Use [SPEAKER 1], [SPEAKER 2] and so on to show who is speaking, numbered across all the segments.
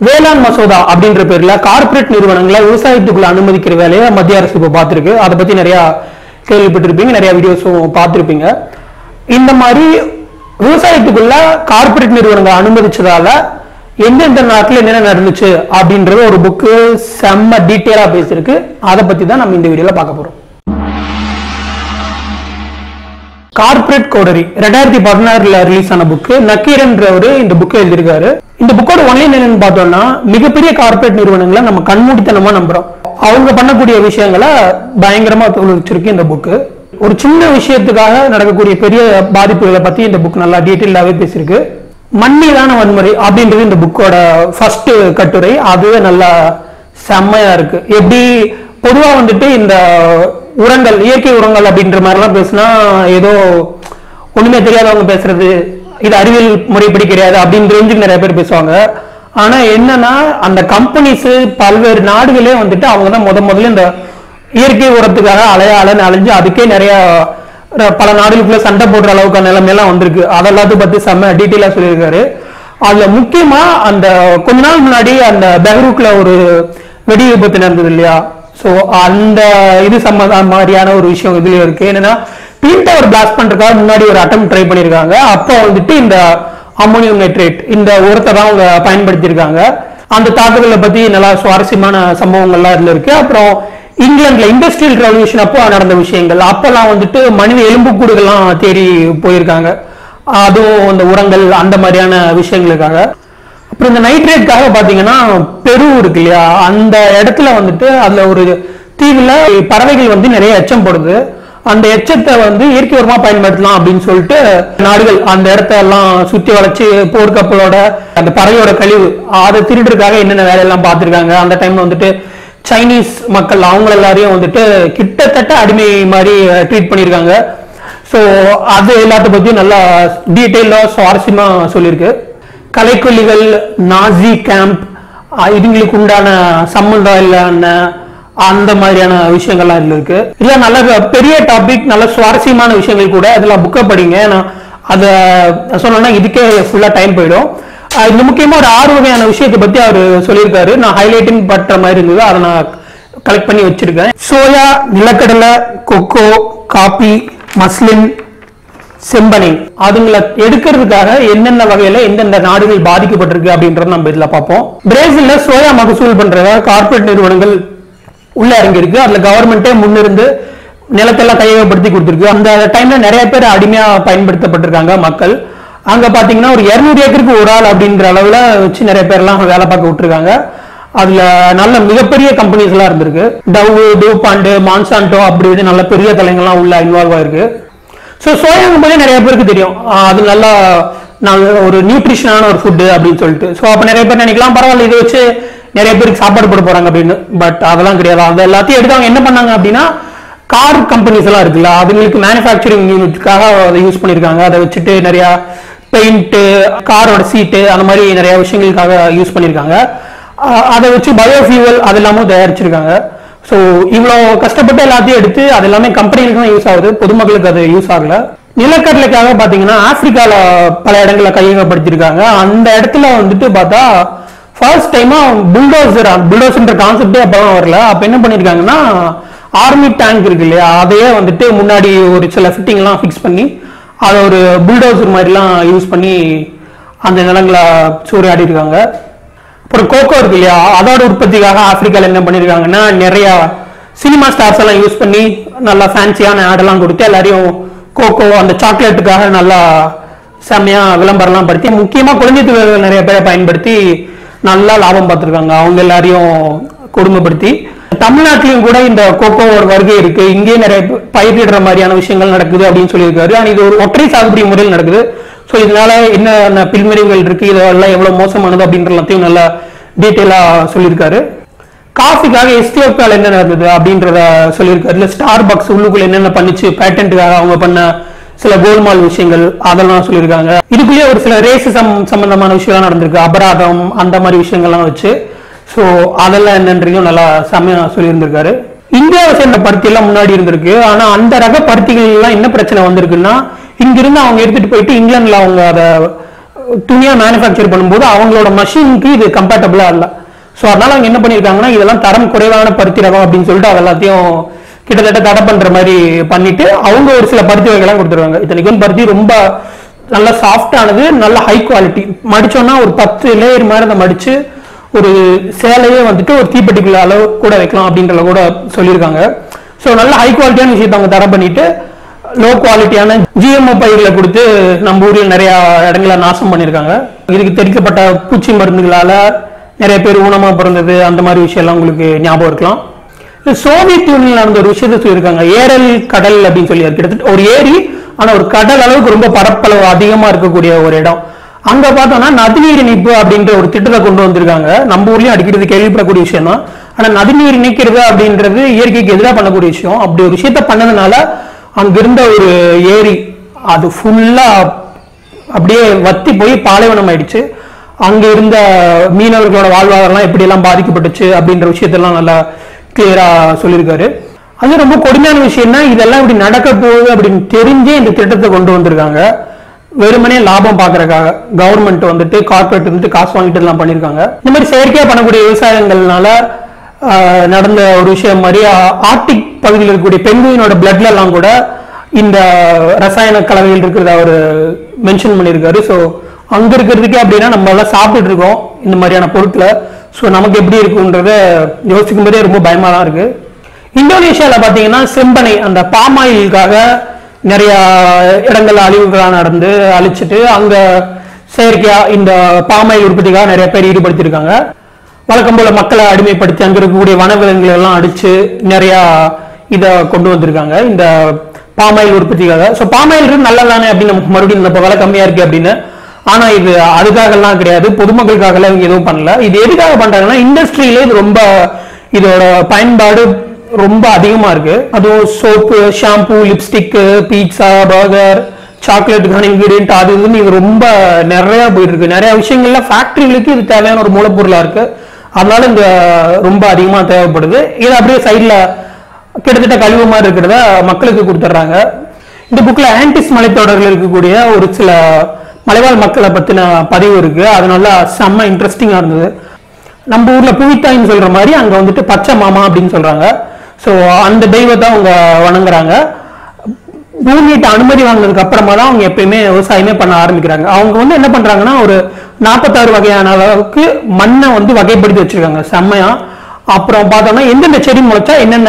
[SPEAKER 1] வேளாண் மசோதா அப்படின்ற பேர்ல கார்ப்பரேட் நிறுவனங்களை விவசாயத்துக்குள்ள அனுமதிக்கிற வேலையை மத்திய அரசு இப்போ பார்த்துருக்கு அதை பத்தி நிறைய கேள்விப்பட்டிருப்பீங்க நிறைய வீடியோஸும் பார்த்துருப்பீங்க இந்த மாதிரி விவசாயத்துக்குள்ள கார்ப்பரேட் நிறுவனங்களை அனுமதிச்சதால எந்தெந்த நாட்டில் என்னென்ன நடந்துச்சு அப்படின்றது ஒரு புக்கு செம்ம டீட்டெயிலாக பேசியிருக்கு அதை பத்தி தான் நம்ம இந்த வீடியோல பார்க்க போறோம் கார்ப்பரேட் கோடரி ரெண்டாயிரத்தி பதினாறுல ரிலீஸ் ஆன புக்கு நக்கீரன்றவர் இந்த புக்கை எழுதியிருக்காரு இந்த புக்கோட ஒன்லைன் என்னன்னு பார்த்தோம்னா மிகப்பெரிய கார்ப்பரேட் நிறுவனங்களை நம்ம கண்மூடித்தனமா நம்புறோம் அவங்க பண்ணக்கூடிய விஷயங்களை பயங்கரமா தொழிற்சிருக்கு இந்த புக்கு ஒரு சின்ன விஷயத்துக்காக நடக்கக்கூடிய பெரிய பாதிப்புகளை பத்தி இந்த புக் நல்லா டீட்டெயிலாவே பேசியிருக்கு மண் மீதான வன்முறை அப்படின்றது இந்த புக்கோட ஃபர்ஸ்ட் கட்டுரை அதுவே நல்லா செம்மையா இருக்கு எப்படி பொதுவா வந்துட்டு இந்த உரங்கள் இயற்கை உரங்கள் அப்படின்ற மாதிரிலாம் பேசினா ஏதோ ஒண்ணுமே தெரியாதவங்க பேசுறது இது அறிவியல் முறைப்படி கிடையாது அப்படின்னு ரேஞ்சுக்கு நிறைய பேர் பேசுவாங்க ஆனா என்னன்னா அந்த கம்பெனிஸ் பல்வேறு நாடுகளே வந்துட்டு அவங்க தான் முத முதல்ல இந்த இயற்கை உரத்துக்காக அலைய அலைன்னு அலைஞ்சு அதுக்கே நிறைய ர- பல நாடுகளுக்குள்ள சண்டை போடுற அளவுக்கான நிலைமையெல்லாம் வந்திருக்கு அதெல்லாத்தையும் பத்தி செம்ம டீட்டெயிலா சொல்லியிருக்காரு அதுல முக்கியமா அந்த கொஞ்ச நாள் முன்னாடி அந்த பெஹ்ரூக்ல ஒரு வெடி விபத்து நடந்தது இல்லையா சோ அந்த இது சம்மந்த மாதிரியான ஒரு விஷயம் இதுல இருக்கு என்னன்னா ட்வின் டவர் பிளாஸ்ட் பண்றதுக்காக முன்னாடி ஒரு அட்டம் ட்ரை பண்ணிருக்காங்க அப்போ வந்துட்டு இந்த அம்மோனியம் நைட்ரேட் இந்த உரத்தை தான் அவங்க பயன்படுத்தியிருக்காங்க அந்த தாக்குதலை பத்தி நல்லா சுவாரஸ்யமான சம்பவங்கள்லாம் இதுல இருக்கு அப்புறம் இங்கிலாந்துல இண்டஸ்ட்ரியல் ரெவல்யூஷன் அப்போ நடந்த விஷயங்கள் அப்பெல்லாம் வந்துட்டு மனித எலும்புக்கூடுகள்லாம் தேடி போயிருக்காங்க அதுவும் இந்த உரங்கள் அந்த மாதிரியான விஷயங்களுக்காக அப்புறம் இந்த நைட்ரேட்காக பாத்தீங்கன்னா பெரு இருக்கு இல்லையா அந்த இடத்துல வந்துட்டு அதுல ஒரு தீவுல பறவைகள் வந்து நிறைய எச்சம் போடுது அந்த எச்சத்தை வந்து இயற்கை உரமா பயன்படுத்தலாம் அப்படின்னு சொல்லிட்டு நாடுகள் அந்த இடத்த எல்லாம் சுத்தி வளைச்சு போர்க்கப்பலோட அந்த பறவையோட கழிவு அதை திருடுறதுக்காக என்னென்ன வேலையெல்லாம் பார்த்திருக்காங்க அந்த டைம்ல வந்துட்டு சைனீஸ் மக்கள் அவங்க எல்லாரையும் வந்துட்டு கிட்டத்தட்ட அடிமை மாதிரி ட்ரீட் பண்ணியிருக்காங்க ஸோ அது எல்லாத்த பத்தியும் நல்லா டீட்டெயிலாக சுவாரஸ்யமா சொல்லியிருக்கு கலைக்கொல்லிகள் நாசி கேம்ப் இதுங்களுக்கு உண்டான சம்மந்தம் இல்லைன்னு அந்த மாதிரியான விஷயங்கள்லாம் இதுல இருக்கு இதெல்லாம் நல்ல பெரிய டாபிக் நல்ல சுவாரஸ்யமான விஷயங்கள் கூட இதெல்லாம் புக்கை படிங்க ஏன்னா அதை சொன்னோம்னா இதுக்கே ஃபுல்லா டைம் போயிடும் அஹ் இந்த முக்கியமா ஒரு ஆறு வகையான விஷயத்தை பத்தி அவர் சொல்லியிருக்காரு நான் ஹைலைட்டிங் பண்ற மாதிரி இருந்தது அதை நான் கலெக்ட் பண்ணி வச்சிருக்கேன் சோயா நிலக்கடலை கொக்கோ காபி மஸ்லின் செம்பனை அதுங்களை எடுக்கிறதுக்காக என்னென்ன வகையில எந்தெந்த நாடுகள் பாதிக்கப்பட்டிருக்கு அப்படின்றத நம்ம இதுல பார்ப்போம் பிரேசில்ல சோயா மகசூல் பண்றதாக கார்ப்பரேட் நிறுவனங்கள் உள்ள இறங்கியிருக்கு அதுல கவர்மெண்ட்டே முன்னிருந்து நிலத்தெல்லாம் கையகப்படுத்தி கொடுத்துருக்கு அந்த டைம்ல நிறைய பேர் அடிமையா பயன்படுத்தப்பட்டிருக்காங்க மக்கள் அங்க பாத்தீங்கன்னா ஒரு 200 ஏக்கருக்கு ஒரு ஆள் அப்படின்ற அளவுல வச்சு நிறைய பேர்லாம் வேலை பார்க்க விட்டுருக்காங்க அதுல நல்ல மிகப்பெரிய கம்பெனிஸ் எல்லாம் இருந்திருக்கு டவ் டூபாண்டு மான்சான்டோ அப்படி இப்படி நல்ல பெரிய தலைங்கள்லாம் உள்ள இன்வால்வ் ஆயிருக்கு ஸோ சோயாங்கும் போதே நிறைய பேருக்கு தெரியும் ஆஹ் அது நல்லா நான் ஒரு நியூட்ரிஷனான ஒரு ஃபுட்டு அப்படின்னு சொல்லிட்டு ஸோ அப்போ நிறைய பேர் நினைக்கலாம் பரவாயில்ல இதை வச்சு நிறைய பேருக்கு சாப்பாடு போட போறாங்க அப்படின்னு பட் அதெல்லாம் கிடையாது அது எல்லாத்தையும் எடுத்து அவங்க என்ன பண்ணாங்க அப்படின்னா கார் கம்பெனிஸ் எல்லாம் இருக்குல்ல அதுங்களுக்கு மேனுஃபேக்சரிங் யூனிட்காக அதை யூஸ் பண்ணியிருக்காங்க அதை வச்சுட்டு நிறைய பெயிண்ட் காரோட சீட்டு அந்த மாதிரி நிறைய விஷயங்களுக்காக யூஸ் பண்ணியிருக்காங்க ஆஹ் அதை வச்சு பயோஃபியூவல் அது எல்லாமும் தயாரிச்சிருக்காங்க ஸோ இவ்வளோ கஷ்டப்பட்டு எல்லாத்தையும் எடுத்து அது எல்லாமே கம்பெனிகளுக்கு தான் யூஸ் ஆகுது பொதுமக்களுக்கு அது யூஸ் ஆகல நிலக்கடலைக்காக பார்த்தீங்கன்னா ஆப்பிரிக்கால பல இடங்களை கையகப்படுத்தியிருக்காங்க அந்த இடத்துல வந்துட்டு பார்த்தா ஃபர்ஸ்ட் டைமா புல்டோசர் புல்டோசர்ன்ற கான்செப்டே அப்பதான் வரல அப்ப என்ன பண்ணிருக்காங்கன்னா ஆர்மி டேங்க் இருக்கு இல்லையா அதையே வந்துட்டு முன்னாடி ஒரு சில ஃபிட்டிங் எல்லாம் ஃபிக்ஸ் பண்ணி அதை ஒரு புல்டோசர் மாதிரிலாம் யூஸ் பண்ணி அந்த நிலங்களை சூறையாடி இருக்காங்க அப்புறம் கோகோ இருக்கு இல்லையா அதோட உற்பத்திக்காக ஆப்பிரிக்கால என்ன பண்ணிருக்காங்கன்னா நிறைய சினிமா ஸ்டார்ஸ் எல்லாம் யூஸ் பண்ணி நல்லா ஃபேன்சியான ஆடெல்லாம் கொடுத்து எல்லாரையும் கோகோ அந்த சாக்லேட்டுக்காக நல்லா செம்மையா விளம்பரம்லாம் படுத்தி முக்கியமா குழந்தை தொழிலாளர்கள் நிறைய பேரை பயன்படுத்தி நல்லா லாபம் பார்த்துருக்காங்க அவங்க எல்லாரையும் கொடுமைப்படுத்தி தமிழ்நாட்டிலையும் கூட இந்த கோகோவோட வருகை இருக்கு இங்கேயே நிறைய ப- பயிரிடுற மாதிரியான விஷயங்கள் நடக்குது அப்படின்னு சொல்லியிருக்காரு ஆனா இது ஒரு ஒற்றை சாகுபடி முறையில் நடக்குது ஸோ இதனால என்ன பில்மறிவுகள் இருக்கு இதெல்லாம் எவ்வளவு மோசமானது அப்படின்ற எல்லாத்தையும் நல்லா டீட்டெயிலா சொல்லியிருக்காரு காஃபிக்காக எஸ்டிஎஃப்கால் என்ன நடந்தது அப்படின்றத சொல்லியிருக்காரு இல்லை ஸ்டார் பாக்ஸ் உள்ளுக்குள்ள என்னென்ன பண்ணுச்சு பேட்டன்ட்டுக்காக அவங்க பண்ண சில கோல்மால் விஷயங்கள் அதெல்லாம் சொல்லியிருக்காங்க இதுக்குள்ளேயே ஒரு சில ரேசிசம் சம்பந்தமான விஷயம்லாம் நடந்திருக்கு அபராதம் அந்த மாதிரி விஷயங்கள்லாம் வச்சு ஸோ அதெல்லாம் என்னன்றதையும் நல்லா செம்மையா சொல்லியிருந்திருக்காரு இந்தியாவை சேர்ந்த பருத்தி எல்லாம் முன்னாடி இருந்திருக்கு ஆனா அந்த ரக பருத்திகள் எல்லாம் என்ன பிரச்சனை வந்திருக்குன்னா இங்கிருந்து அவங்க எடுத்துட்டு போயிட்டு இங்கிலாந்துல அவங்க அதை துணியா மேனுஃபேக்சர் பண்ணும்போது அவங்களோட மஷினுக்கு இது கம்பேட்டபிளா இல்ல ஸோ அதனால அவங்க என்ன பண்ணியிருக்காங்கன்னா இதெல்லாம் தரம் குறைவான பருத்தி ரகம் அப்படின்னு சொல்லிட்டு அது எல்லாத்தையும் கிட்டத்தட்ட தடை பண்ற மாதிரி பண்ணிட்டு அவங்க ஒரு சில பருத்தி வகைலாம் கொடுத்துருவாங்க இத்தனைக்கு வந்து பருத்தி ரொம்ப நல்ல சாஃப்டானது நல்ல ஹை குவாலிட்டி மடிச்சோம்னா ஒரு பத்து லேயர் மாதிரி அதை மடிச்சு ஒரு சேலையே வந்துட்டு ஒரு தீப்பெட்டிக்குள்ள அளவு கூட வைக்கலாம் அப்படின்றத கூட சொல்லியிருக்காங்க ஸோ நல்ல ஹை குவாலிட்டியான விஷயத்தை அவங்க தரம் பண்ணிட்டு லோ குவாலிட்டியான ஜிஎம்ஓ பயிர்களை கொடுத்து நம்ம ஊர்ல நிறைய இடங்களை நாசம் பண்ணியிருக்காங்க இதுக்கு தெளிக்கப்பட்ட பூச்சி மருந்துகளால நிறைய பேர் ஊனமா பிறந்தது அந்த மாதிரி விஷயம் எல்லாம் உங்களுக்கு ஞாபகம் இருக்கலாம் இது சோவியத் யூனியன்ல நடந்த ஒரு விஷயத்தை சொல்லியிருக்காங்க ஏரல் கடல் அப்படின்னு சொல்லி அது கிட்டத்தட்ட ஒரு ஏரி ஆனா ஒரு கடல் அளவுக்கு ரொம்ப பரப்பளவு அதிகமா இருக்கக்கூடிய ஒரு இடம் அங்க பார்த்தோம்னா நதிநீர் இணைப்பு அப்படின்ற ஒரு திட்டத்தை கொண்டு வந்திருக்காங்க நம்ம ஊர்லயும் அடிக்கடி கேள்விப்படக்கூடிய விஷயம் தான் ஆனா நதிநீர் இணைக்கிறது அப்படின்றது இயற்கைக்கு எதிராக பண்ணக்கூடிய விஷயம் அப்படி ஒரு விஷயத்த பண்ணதுனால அங்க இருந்த ஒரு ஏரி அது ஃபுல்லா அப்படியே வத்தி போய் பாலைவனம் ஆயிடுச்சு அங்க இருந்த மீனவர்களோட வாழ்வாதாரம்லாம் எப்படி எல்லாம் பாதிக்கப்பட்டுச்சு அப்படின்ற விஷயத்தெல்லாம் நல்லா கிளியரா சொல்லியிருக்காரு அது ரொம்ப கொடுமையான விஷயம்னா இதெல்லாம் இப்படி நடக்க போகுது அப்படின்னு தெரிஞ்சே இந்த திட்டத்தை கொண்டு வந்திருக்காங்க வெறுமனே லாபம் பார்க்கறதுக்காக கவர்மெண்ட் வந்துட்டு கார்பரேட் வந்துட்டு காசு வாங்கிட்டு எல்லாம் பண்ணியிருக்காங்க இந்த மாதிரி செயற்கையா பண்ணக்கூடிய விவசாயங்கள்னால ஆஹ், நடந்த ஒரு விஷயம் மாதிரி ஆ- ஆர்டிக் பகுதியில் இருக்கக்கூடிய பெண்குயினோட பிளட்ல எல்லாம் கூட இந்த ரசாயன கலவைகள் இருக்கிறத அவர் மென்ஷன் பண்ணியிருக்காரு ஸோ அங்க இருக்கிறதுக்கே அப்படின்னா நம்ம எல்லாம் சாப்பிட்டுட்டு இருக்கோம் இந்த மாதிரியான பொருட்களை ஸோ நமக்கு எப்படி இருக்குன்றத யோசிக்கும் போதே ரொம்ப பயமா தான் இருக்கு இந்தோனேஷியால பாத்தீங்கன்னா செம்பனை அந்த பாமாயிலுக்காக நிறைய இடங்கள்ல அழிவுகளாக நடந்து அழிச்சிட்டு அங்க செயற்கையா இந்த பாமாயில் உற்பத்திக்காக நிறைய பேர் ஈடுபடுத்தியிருக்காங்க வழக்கம் போல மக்களை அடிமைப்படுத்தி அங்க இருக்கக்கூடிய வனவிலங்குகளை எல்லாம் அடிச்சு நிறைய இத கொண்டு வந்திருக்காங்க இந்த பாமாயில் உற்பத்திக்காக ஸோ பாமாயில் நல்லதானே அப்படின்னு நமக்கு மறுபடியும் இந்த விலை கம்மியா இருக்கு அப்படின்னு ஆனா இது அதுக்காகலாம் கிடையாது பொதுமக்களுக்காக எல்லாம் இவங்க எதுவும் பண்ணல இது எதுக்காக பண்றாங்கன்னா இண்டஸ்ட்ரியில இது ரொம்ப இதோட பயன்பாடு ரொம்ப அதிகமா இருக்கு அதுவும் soap shampoo lipstick pizza burger சாக்லேட்டுக்கான இன்கிரீடியன்ட் அது இதுன்னு இது ரொம்ப நிறைய போயிட்டு இருக்கு நிறைய விஷயங்கள்ல ஃபேக்டரிகளுக்கு இது தேவையான ஒரு மூலப்பொருளா இருக்கு அதனால இந்த ரொம்ப அதிகமா தேவைப்படுது இது அப்படியே சைட்ல கிட்டத்தட்ட கழிவு மாதிரி இருக்கிறத மக்களுக்கு கொடுத்துட்றாங்க இந்த புக்ல ஆன்டிஸ் மலைத்தொடரில் இருக்கக்கூடிய ஒரு சில மலைவாழ் மக்களை பத்தின பதிவு இருக்கு அதனால செம்ம இன்ட்ரெஸ்டிங்கா இருந்தது நம்ம ஊர்ல புவித்தாயின்னு சொல்ற மாதிரி அங்க வந்துட்டு பச்சை மாமா அப்படின்னு சொல்றாங்க ஸோ அந்த தெய்வத்தை அவங்க வணங்குறாங்க பூமியிட்ட அனுமதி வாங்கினதுக்கு அப்புறமா தான் அவங்க எப்பயுமே விவசாயமே பண்ண ஆரம்பிக்கிறாங்க அவங்க வந்து என்ன பண்றாங்கன்னா ஒரு நாற்பத்தாறு வகையான அளவுக்கு மண்ணை வந்து வகைப்படுத்தி வச்சிருக்காங்க செம்மையா அப்புறம் பார்த்தோம்னா எந்தெந்த செடி முளைச்சா என்னென்ன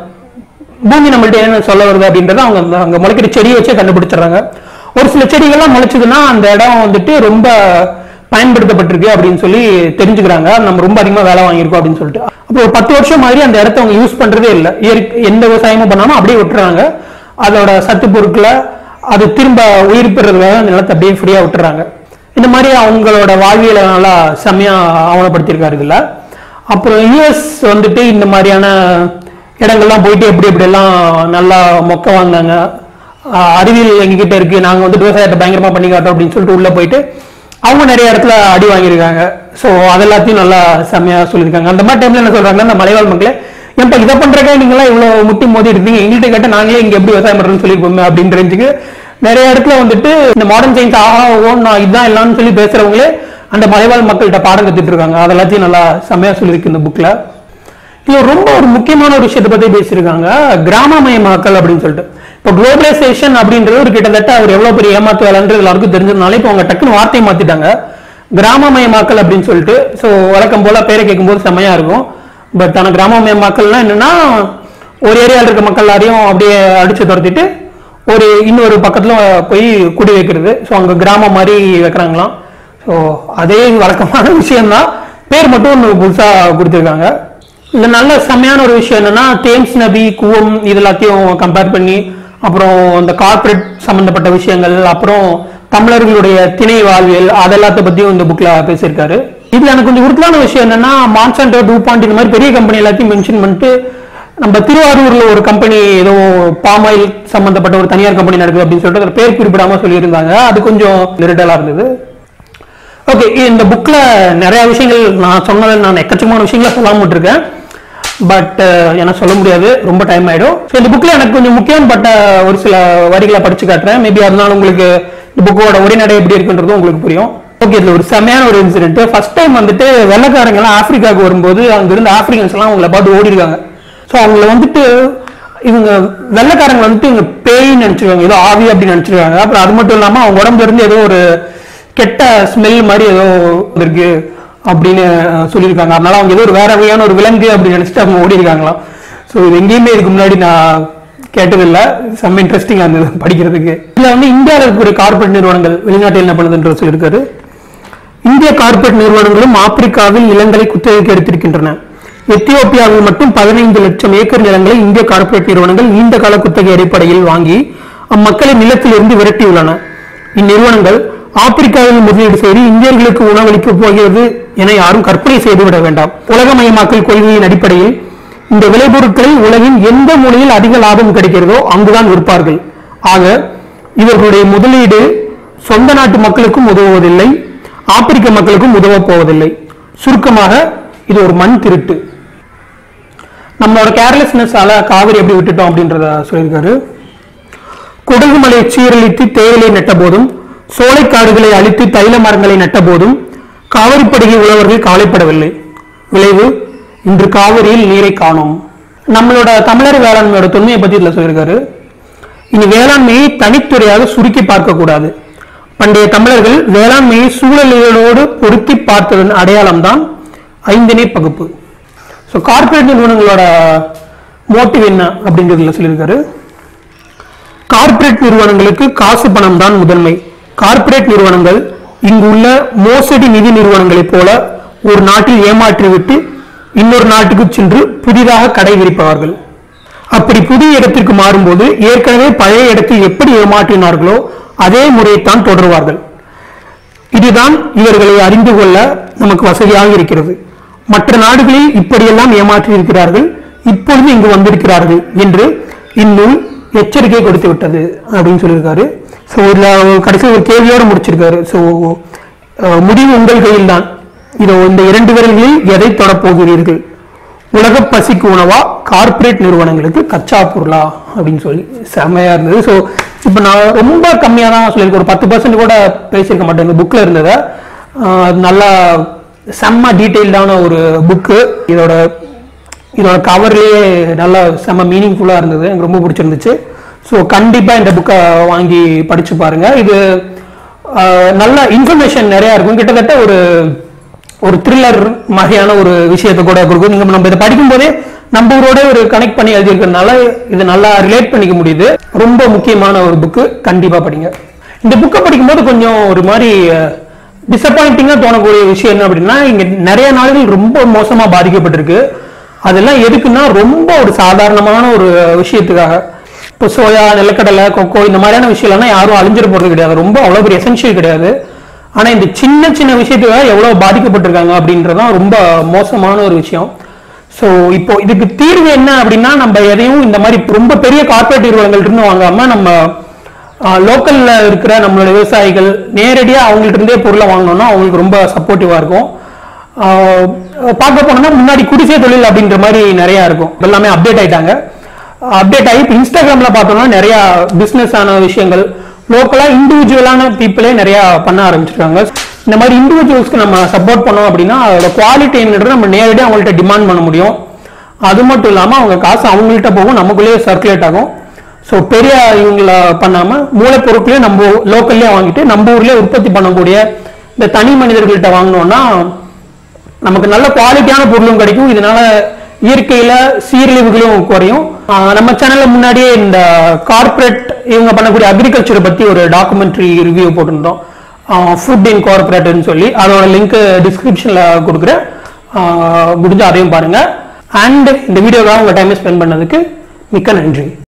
[SPEAKER 1] பூமி நம்மள்ட்ட என்ன சொல்ல வருது அப்படின்றத அவங்க அந்த- அங்க முளைக்கிற செடியை வச்சே கண்டுபிடிச்சிடுறாங்க ஒரு சில செடிகள்லாம் முளைச்சதுன்னா அந்த இடம் வந்துட்டு ரொம்ப பயன்படுத்தப்பட்டிருக்கு அப்படின்னு சொல்லி தெரிஞ்சுக்கிறாங்க நம்ம ரொம்ப அதிகமா வேலை வாங்கியிருக்கோம் அப்படின்னு சொல்லிட்டு அப்போ ஒரு பத்து வருஷம் மாதிரி அந்த இடத்த அவங்க யூஸ் பண்றதே இல்லை இயற்கை எந்த விவசாயமும் பண்ணாம அப்படியே விட்டுறாங்க அதோட சத்து பொருட்களை அது திரும்ப உயிர் பெறதுக்காக அந்த நிலத்தை அப்படியே ஃப்ரீயா விட்டுறாங்க இந்த மாதிரி அவங்களோட வாழ்வியலை நல்லா செம்மையா ஆவணப்படுத்தியிருக்காரு இதுல அப்புறம் யூஎஸ் வந்துட்டு இந்த மாதிரியான இடங்கள்லாம் போயிட்டு எப்படி எப்படி எல்லாம் நல்லா மொக்க வாங்கினாங்க ஆஹ் அறிவியல் எங்ககிட்ட இருக்கு நாங்க வந்து விவசாயத்தை பயங்கரமா பண்ணி காட்டோம் அப்படின்னு சொல்லிட்டு உள்ள போயிட்டு அவங்க நிறைய இடத்துல அடி வாங்கியிருக்காங்க ஸோ அதெல்லாத்தையும் நல்லா செம்மையா சொல்லியிருக்காங்க அந்த மாதிரி டைம்ல என்ன சொல்றாங்கன்னா இந்த மலைவாழ் மக்களே ஏன்பா இதை பண்றக்கா நீங்களாம் இவ்வளவு முட்டி மோதி இருக்கீங்க எங்கள்கிட்ட கேட்ட நாங்களே இங்க எப்படி விவசாயம் பண்றோம்னு சொல்லியிருப்போமே அப்படின்ற ரேஞ்சுக்கு நிறைய இடத்துல வந்துட்டு இந்த மாடர்ன் சயின்ஸ் ஆஹா ஓ நான் இதான் எல்லாம்னு சொல்லி பேசுறவங்களே அந்த மலைவாழ் மக்கள்கிட்ட பாடம் கத்துட்டு இருக்காங்க அதெல்லாத்தையும் நல்லா செம்மையா சொல்லியிருக்கு இந்த புக்ல இது ரொம்ப ஒரு முக்கியமான ஒரு விஷயத்தை பத்தி பேசியிருக்காங்க கிராமமயமாக்கல் அப்படின்னு சொல்லிட்டு இப்போ குளோபலைசேஷன் அப்படின்றது ஒரு கிட்டத்தட்ட அவர் எவ்வளவு பெரிய ஏமாத்து வேலைன்றது எல்லாருக்கும் தெரிஞ்சதுனால இப்போ அவங்க டக்குன்னு வார்த்தையை மாத்திட்டாங்க கிராமமயமாக்கல் அப்படின்னு சொல்லிட்டு ஸோ வழக்கம் போல பேரை கேட்கும்போது செம்மையா இருக்கும் பட் ஆனா கிராமமயமாக்கல்னா என்னன்னா ஒரு ஏரியாவில் இருக்க மக்கள் எல்லாரையும் அப்படியே அடிச்சு துரத்திட்டு ஒரு இன்னொரு பக்கத்துல போய் குடி வைக்கிறது ஸோ அங்க கிராமம் மாதிரி வைக்கிறாங்களாம் ஸோ அதே வழக்கமான விஷயம்தான் பேர் மட்டும் ஒன்று புதுசா கொடுத்துருக்காங்க இந்த நல்ல செம்மையான ஒரு விஷயம் என்னன்னா தேம்ஸ் நதி கூவம் இது எல்லாத்தையும் கம்பேர் பண்ணி அப்புறம் இந்த கார்ப்பரேட் சம்பந்தப்பட்ட விஷயங்கள் அப்புறம் தமிழர்களுடைய திணை வாழ்வியல் அதெல்லாத்த பத்தியும் இந்த புக்ல பேசியிருக்காரு இதுல எனக்கு கொஞ்சம் உறுத்தலான விஷயம் என்னன்னா மான்சாண்டோ டூ பாயிண்ட் இந்த மாதிரி பெரிய கம்பெனி எல்லாத்தையும் மென்ஷன் பண்ணிட்டு நம்ம திருவாரூர்ல ஒரு கம்பெனி ஏதோ பாமாயில் சம்பந்தப்பட்ட ஒரு தனியார் கம்பெனி நடக்குது அப்படின்னு சொல்லிட்டு அதுல பேர் குறிப்பிடாம சொல்லியிருந்தாங்க அது கொஞ்சம் நெருடலா இருந்தது ஓகே இந்த புக்ல நிறைய விஷயங்கள் நான் சொன்னது நான் எக்கச்சக்கமான விஷயங்களை சொல்லாம விட்டுருக்கேன் பட் என சொல்ல முடியாது ரொம்ப டைம் ஆயிடும் ஸோ இந்த புக்ல எனக்கு கொஞ்சம் முக்கியப்பட்ட ஒரு சில வரிகளை படிச்சு காட்டுறேன் மேபி அதனால உங்களுக்கு புக்கோட உரைநடை எப்படி இருக்குன்றதும் உங்களுக்கு புரியும் ஓகே இதுல ஒரு செமையான ஒரு இன்சிடென்ட் ஃபர்ஸ்ட் டைம் வந்துட்டு வெள்ளக்காரங்க எல்லாம் ஆப்பிரிக்காவுக்கு வரும்போது அங்க இருந்து ஆப்பிரிக்கன்ஸ் எல்லாம் அவங்கள பார்த்து ஓடி இருக்காங்க ஸோ அவங்கள வந்துட்டு இவங்க வெள்ளைக்காரங்க வந்துட்டு இவங்க பேய்ன்னு நினைச்சிருக்காங்க ஏதோ ஆவி அப்படின்னு நினைச்சிருக்காங்க அப்புறம் அது மட்டும் இல்லாம அவங்க உடம்புல இருந்து ஏதோ ஒரு கெட்ட ஸ்மெல் மாதிரி ஏதோ இருக்கு அப்படின்னு சொல்லியிருக்காங்க அதனால அவங்க ஏதோ ஒரு வேற வகையான ஒரு விலங்கு அப்படின்னு நினைச்சிட்டு அவங்க ஓடி இருக்காங்களாம் ஸோ இது எங்கேயுமே இதுக்கு முன்னாடி நான் கேட்டதில்லை செம்ம இன்ட்ரெஸ்டிங்காக இருந்தது படிக்கிறதுக்கு இதில் வந்து இந்தியாவில் இருக்கக்கூடிய கார்பரேட் நிறுவனங்கள் வெளிநாட்டில் என்ன பண்ணுதுன்ற சொல்லியிருக்காரு இந்திய கார்ப்பரேட் நிறுவனங்களும் ஆப்பிரிக்காவில் நிலங்களை குத்தகைக்கு எடுத்திருக்கின்றன எத்தியோப்பியாவில் மட்டும் பதினைந்து லட்சம் ஏக்கர் நிலங்களை இந்திய கார்ப்பரேட் நிறுவனங்கள் நீண்ட கால குத்தகை அடிப்படையில் வாங்கி அம்மக்களை நிலத்திலிருந்து விரட்டியுள்ளன இந்நிறுவனங்கள் ஆப்பிரிக்காவில் முதலீடு செய்து இந்தியர்களுக்கு உணவளிக்கப் போகிறது என யாரும் கற்பனை செய்துவிட வேண்டாம் உலகமயமாக்கல் கொள்கையின் அடிப்படையில் இந்த விளைபொருட்களை உலகின் எந்த மூலையில் அதிக லாபம் கிடைக்கிறதோ அங்குதான் விற்பார்கள் ஆக இவர்களுடைய முதலீடு சொந்த நாட்டு மக்களுக்கும் உதவுவதில்லை ஆப்பிரிக்க மக்களுக்கும் உதவப் போவதில்லை சுருக்கமாக இது ஒரு மண் திருட்டு நம்மளோட கேர்லெஸ்னஸால காவிரி எப்படி விட்டுட்டோம் அப்படின்றத சொல்லியிருக்காரு குடகுமலை சீரழித்து தேயிலை நட்ட போதும் சோலைக்காடுகளை அழித்து தைல மரங்களை நட்ட போதும் காவிரிப்படுகை உழவர்கள் கவலைப்படவில்லை விளைவு இன்று காவிரியில் நீரை காணோம் நம்மளோட தமிழர் வேளாண்மையோட தொன்மையை பத்தி இதுல சொல்லியிருக்காரு இனி வேளாண்மையை தனித்துறையாக சுருக்கி பார்க்க கூடாது பண்டைய தமிழர்கள் வேளாண்மையை சூழலியலோடு பொருத்தி பார்த்ததன் அடையாளம் தான் ஐந்திணை பகுப்பு ஸோ கார்ப்பரேட் நிறுவனங்களோட மோட்டிவ் என்ன அப்படின்றதுல சொல்லியிருக்காரு கார்ப்பரேட் நிறுவனங்களுக்கு காசு பணம் தான் முதன்மை கார்ப்பரேட் நிறுவனங்கள் இங்கு உள்ள மோசடி நிதி நிறுவனங்களைப் போல ஒரு நாட்டில் ஏமாற்றிவிட்டு இன்னொரு நாட்டுக்கு சென்று புதிதாக கடை விரிப்பவர்கள் அப்படி புதிய இடத்திற்கு மாறும்போது ஏற்கனவே பழைய இடத்தில் எப்படி ஏமாற்றினார்களோ அதே முறையைத்தான் தொடர்வார்கள் இதுதான் இவர்களை அறிந்து கொள்ள நமக்கு வசதியாக இருக்கிறது மற்ற நாடுகளில் இப்படியெல்லாம் ஏமாற்றி இருக்கிறார்கள் இப்பொழுது இங்கு வந்திருக்கிறார்கள் என்று இந்நூல் எச்சரிக்கை கொடுத்து விட்டது அப்படின்னு சொல்லியிருக்காரு ஸோ இதுல கடைசி ஒரு கேள்வியோட முடிச்சிருக்காரு ஸோ முடிவு உங்கள் கையில் தான் இதோ இந்த இரண்டு விரல்களில் எதை தொடப் போகிறீர்கள் உலக பசிக்கு உணவா கார்ப்பரேட் நிறுவனங்களுக்கு கச்சா பொருளா அப்படின்னு சொல்லி செமையா இருந்தது ஸோ இப்போ நான் ரொம்ப கம்மியாக தான் சொல்லியிருக்கேன் ஒரு பத்து பர்சன்ட் கூட பேசியிருக்க மாட்டேன் இந்த புக்கில் இருந்ததை ஆஹ் அது நல்லா செம்ம டீட்டெயில்டான ஒரு புக்கு இதோட இதோட கவர்லேயே நல்லா செம்ம மீனிங்ஃபுல்லாக இருந்தது எனக்கு ரொம்ப பிடிச்சிருந்துச்சு ஸோ கண்டிப்பாக இந்த புக்கை வாங்கி படிச்சு பாருங்க இது ஆஹ் நல்ல இன்ஃபர்மேஷன் நிறையா இருக்கும் கிட்டத்தட்ட ஒரு ஒரு த்ரில்லர் மாதிரியான ஒரு விஷயத்தை கூட கொடுக்கும் நீங்க நம்ம இதை படிக்கும்போதே நம்ம ஊரோட ஒரு கனெக்ட் பண்ணி எழுதியிருக்கிறதுனால இது நல்லா ரிலேட் பண்ணிக்க முடியுது ரொம்ப முக்கியமான ஒரு புக்கு கண்டிப்பா படிங்க இந்த புக்கை படிக்கும்போது கொஞ்சம் ஒரு மாதிரி டிசப்பாயிண்டிங்கா தோணக்கூடிய விஷயம் என்ன அப்படின்னா இங்க நிறைய நாடுகள் ரொம்ப மோசமா பாதிக்கப்பட்டிருக்கு அதெல்லாம் எதுக்குன்னா ரொம்ப ஒரு சாதாரணமான ஒரு விஷயத்துக்காக இப்போ சோயா நிலக்கடலை கொக்கோ இந்த மாதிரியான விஷயம்லாம் யாரும் அழிஞ்சிட போறது கிடையாது ரொம்ப அவ்வளோ பெரிய எசென்ஷியல் கிடையாது ஆனா இந்த சின்ன சின்ன விஷயத்துக்காக எவ்வளவு பாதிக்கப்பட்டிருக்காங்க அப்படின்றதான் ரொம்ப மோசமான ஒரு விஷயம் ஸோ இப்போ இதுக்கு தீர்வு என்ன அப்படின்னா நம்ம எதையும் இந்த மாதிரி ரொம்ப பெரிய கார்ப்பரேட் நிறுவனங்கள்ட்ட இருந்து வாங்காம நம்ம லோக்கல்ல இருக்கிற நம்மளோட விவசாயிகள் நேரடியாக அவங்கள்ட்ட இருந்தே பொருளை வாங்கினோம்னா அவங்களுக்கு ரொம்ப சப்போர்ட்டிவா இருக்கும் ஆஹ் பார்க்க போனோம்னா முன்னாடி குடிசை தொழில் அப்படின்ற மாதிரி நிறைய இருக்கும் எல்லாமே அப்டேட் ஆயிட்டாங்க அப்டேட் ஆகி இப்போ இன்ஸ்டாகிராம்ல பார்த்தோம்னா நிறைய பிசினஸ் ஆன விஷயங்கள் லோக்கலா இண்டிவிஜுவலான பீப்புளே நிறைய பண்ண ஆரம்பிச்சிருக்காங்க இந்த மாதிரி இண்டிவிஜுவல்ஸ்க்கு நம்ம சப்போர்ட் பண்ணோம் அப்படின்னா அதோட குவாலிட்டி என்னன்றது நம்ம நேரடியாக அவங்கள்ட்ட டிமாண்ட் பண்ண முடியும் அது மட்டும் இல்லாம அவங்க காசு அவங்கள்ட்ட போகும் நமக்குள்ளேயே சர்க்குலேட் ஆகும் ஸோ பெரிய இவங்கள பண்ணாம மூலப்பொருட்களையும் நம்ம லோக்கல்லே வாங்கிட்டு நம்ம ஊர்லயே உற்பத்தி பண்ணக்கூடிய இந்த தனி மனிதர்கள்ட்ட வாங்கினோம்னா நமக்கு நல்ல குவாலிட்டியான பொருளும் கிடைக்கும் இதனால இயற்கையில சீரழிவுகளும் குறையும் ஆஹ் நம்ம சேனல்ல முன்னாடியே இந்த கார்ப்பரேட் இவங்க பண்ணக்கூடிய அக்ரிகல்ச்சரை பத்தி ஒரு டாக்குமெண்ட்ரி ரிவ்யூ போட்டிருந்தோம் ஃபுட் இன் கார்பரேட்னு சொல்லி அதோட லிங்க் டிஸ்கிரிப்ஷன்ல கொடுக்குறேன் ஆஹ் முடிஞ்சா அதையும் பாருங்க அண்ட் இந்த வீடியோக்காக உங்க டைமை ஸ்பெண்ட் பண்ணதுக்கு மிக்க நன்றி